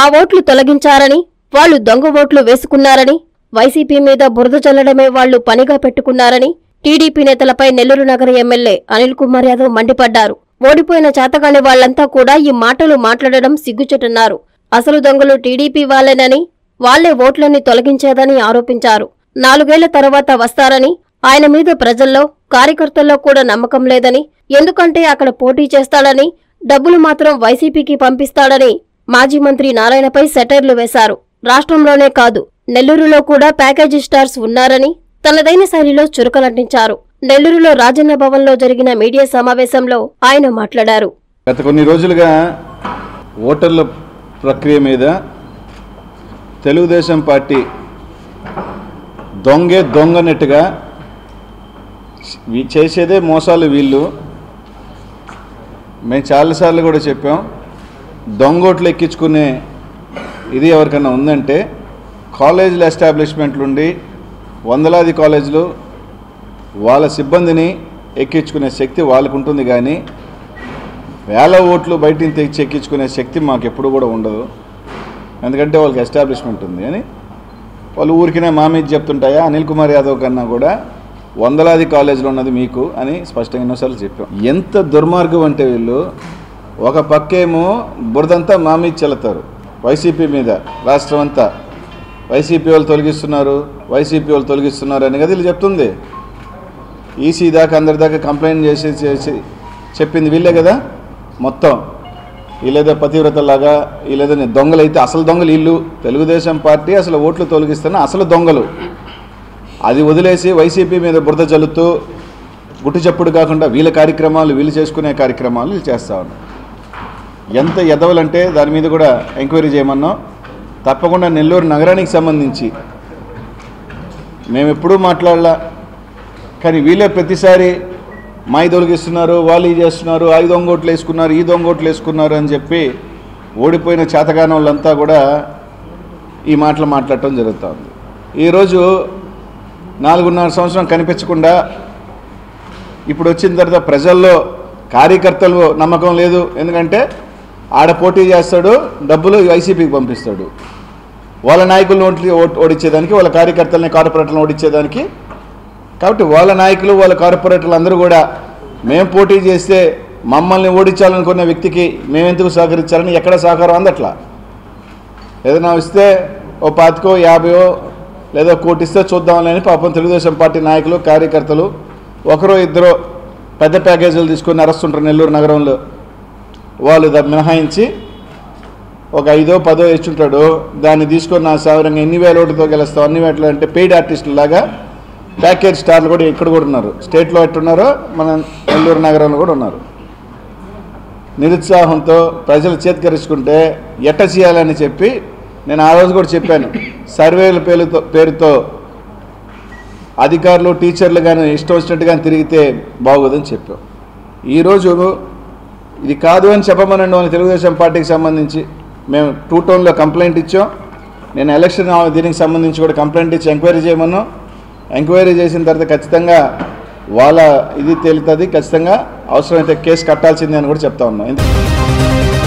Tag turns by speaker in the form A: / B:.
A: మా ఓట్లు తొలగించారని వాళ్లు దొంగ ఓట్లు వేసుకున్నారని వైసీపీ మీద బురద చల్లడమే వాళ్లు పనిగా పెట్టుకున్నారని టీడీపీ నేతలపై నెల్లూరు నగర ఎమ్మెల్యే అనిల్ కుమార్ యాదవ్ మండిపడ్డారు ఓడిపోయిన చేతగాని వాళ్లంతా కూడా ఈ మాటలు మాట్లాడడం సిగ్గుచెటన్నారు అసలు దొంగలు టీడీపీ వాళ్లేనని వాళ్లే ఓట్లని తొలగించేదని ఆరోపించారు నాలుగేళ్ల తర్వాత వస్తారని ఆయన మీద ప్రజల్లో కార్యకర్తల్లో కూడా నమ్మకం లేదని ఎందుకంటే అక్కడ పోటీ చేస్తాడని డబ్బులు మాత్రం వైసీపీకి పంపిస్తాడని మాజీ మంత్రి నారాయణపై సెటైర్లు వేశారు రాష్ట్రంలోనే కాదు నెల్లూరులో కూడా ప్యాకేజీ స్టార్స్ ఉన్నారని తనదైన శైలిలో చురకలంటించారు నెల్లూరులో రాజన్న భవన్లో జరిగిన మీడియా సమావేశంలో ఆయన మాట్లాడారు
B: గత కొన్ని రోజులుగా ఓటర్ల ప్రక్రియ మీద తెలుగుదేశం పార్టీ దొంగే దొంగనట్టుగా వీ- చేసేదే మోసాలు వీళ్ళు మేము చాలాసార్లు కూడా చెప్పాం దొంగోట్లు ఎక్కించుకునే ఇది ఎవరికైనా ఉందంటే కాలేజీల ఎస్టాబ్లిష్మెంట్లు ఉండి వందలాది కాలేజీలు వాళ్ళ సిబ్బందిని ఎక్కించుకునే శక్తి వాళ్ళకు ఉంటుంది కానీ వేల ఓట్లు బయటిని తెచ్చి ఎక్కించుకునే శక్తి మాకు ఎప్పుడు కూడా ఉండదు ఎందుకంటే వాళ్ళకి ఎస్టాబ్లిష్మెంట్ ఉంది అని వాళ్ళు ఊరికినే మా మీద చెప్తుంటాయా అనిల్ కుమార్ యాదవ్ కన్నా కూడా వందలాది కాలేజీలు ఉన్నది మీకు అని స్పష్టంగా ఎన్నోసార్లు చెప్పాం ఎంత దుర్మార్గం అంటే వీళ్ళు ఒక పక్కేమో బురదంతా మా మీద చెల్లుతారు వైసీపీ మీద రాష్ట్రం అంతా వైసీపీ వాళ్ళు తొలగిస్తున్నారు వైసీపీ వాళ్ళు తొలగిస్తున్నారు అని కదా వీళ్ళు చెప్తుంది ఈసీ దాకా అందరి దాకా కంప్లైంట్ చేసి చేసి చెప్పింది వీళ్ళే కదా మొత్తం వీళ్ళేదో పతివ్రతలాగా వీళ్ళేదో దొంగలు అయితే అసలు దొంగలు వీళ్ళు తెలుగుదేశం పార్టీ అసలు ఓట్లు తొలగిస్తున్న అసలు దొంగలు అది వదిలేసి వైసీపీ మీద బురద చల్లుతూ గుట్టు చప్పుడు కాకుండా వీళ్ళ కార్యక్రమాలు వీళ్ళు చేసుకునే కార్యక్రమాలు వీళ్ళు చేస్తూ ఉన్నారు ఎంత ఎదవలంటే దాని మీద కూడా ఎంక్వైరీ చేయమన్నాం తప్పకుండా నెల్లూరు నగరానికి సంబంధించి మేము ఎప్పుడూ మాట్లాడలా కానీ వీళ్ళే ప్రతిసారి మాయి తొలగిస్తున్నారు వాళ్ళు ఇది చేస్తున్నారు ఆ దొంగోట్లు వేసుకున్నారు ఈ దొంగోట్లు వేసుకున్నారు అని చెప్పి ఓడిపోయిన చేతగాన వాళ్ళంతా కూడా ఈ మాటలు మాట్లాడటం జరుగుతూ ఉంది ఈరోజు నాలుగున్నర సంవత్సరం కనిపించకుండా ఇప్పుడు వచ్చిన తర్వాత ప్రజల్లో కార్యకర్తలు నమ్మకం లేదు ఎందుకంటే ఆడ పోటీ చేస్తాడు డబ్బులు వైసీపీకి పంపిస్తాడు వాళ్ళ నాయకులను ఓట్లు ఓట్- ఓడించేదానికి వాళ్ళ కార్యకర్తలని కార్పొరేటర్లను ఓడించేదానికి కాబట్టి వాళ్ళ నాయకులు వాళ్ళ కార్పొరేటర్లు అందరూ కూడా మేము పోటీ చేస్తే మమ్మల్ని ఓడించాలనుకున్న వ్యక్తికి మేమెందుకు సహకరించాలని ఎక్కడ సహకారం అందట్లా ఏదైనా ఇస్తే ఓ పాతికో యాభైయో లేదా కోటి ఇస్తే చూద్దామని పాపం తెలుగుదేశం పార్టీ నాయకులు కార్యకర్తలు ఒకరో ఇద్దరో పెద్ద ప్యాకేజీలు తీసుకొని అరెస్తుంటారు నెల్లూరు నగరంలో వాళ్ళు దాన్ని మినహాయించి ఒక ఐదో పదో ఇచ్చుంటాడు దాన్ని తీసుకొని నా సాధారణంగా ఎన్ని వేల ఓటుతో గెలుస్తాం అన్ని వేటలు అంటే పెయిడ్ ఆర్టిస్టుల లాగా ప్యాకేజ్ స్టార్లు కూడా ఇక్కడ కూడా ఉన్నారు స్టేట్లో ఎట్టున్నారో మన నెల్లూరు నగరంలో కూడా ఉన్నారు నిరుత్సాహంతో ప్రజలు చేతికరించుకుంటే ఎట్ట చేయాలని చెప్పి నేను ఆ రోజు కూడా చెప్పాను సర్వేల పేరుతో పేరుతో అధికారులు టీచర్లు కానీ ఇష్టం వచ్చినట్టుగా తిరిగితే బాగోదని చెప్పాం ఈరోజు ఇది కాదు అని చెప్పమనండి వాళ్ళ తెలుగుదేశం పార్టీకి సంబంధించి మేము టూ టౌన్లో కంప్లైంట్ ఇచ్చాం నేను ఎలక్షన్ దీనికి సంబంధించి కూడా కంప్లైంట్ ఇచ్చి ఎంక్వైరీ చేయమన్నాం ఎంక్వైరీ చేసిన తర్వాత ఖచ్చితంగా వాళ్ళ ఇది తేలుతుంది ఖచ్చితంగా అవసరమైతే కేసు కట్టాల్సిందే అని కూడా చెప్తా ఉన్నాం